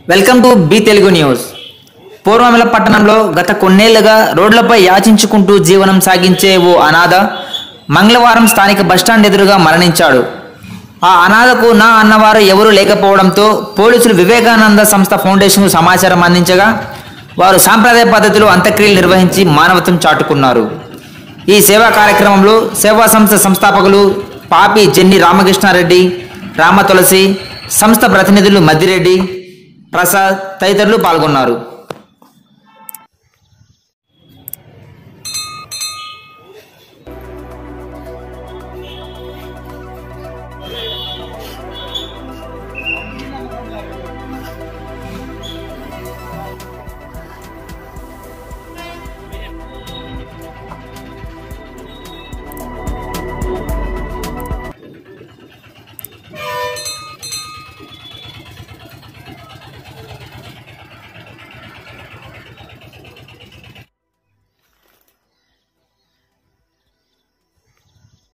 welcome to B Telugu news పూర్వమిల పట్టణంలో గత కొన్నేళ్లుగా రోడ్లపై యాచించుకుంటూ జీవనం సాగించే ఓ అనాథ మంగళవారం స్థానిక బస్టాండ్ ఎదురుగా మరణించాడు ఆ అనాథకు నా అన్నవారు ఎవరూ లేకపోవడంతో పోలీసులు వివేకానంద సంస్థ ఫౌండేషన్కు సమాచారం అందించగా వారు సాంప్రదాయ పద్ధతిలో అంత్యక్రియలు నిర్వహించి మానవత్వం చాటుకున్నారు ఈ సేవా కార్యక్రమంలో సేవా సంస్థ సంస్థాపకులు పాపి జెన్ని రామకృష్ణారెడ్డి రామ తులసి సంస్థ ప్రతినిధులు మద్దిరెడ్డి ప్రసాద్ తదితరులు పాల్గొన్నారు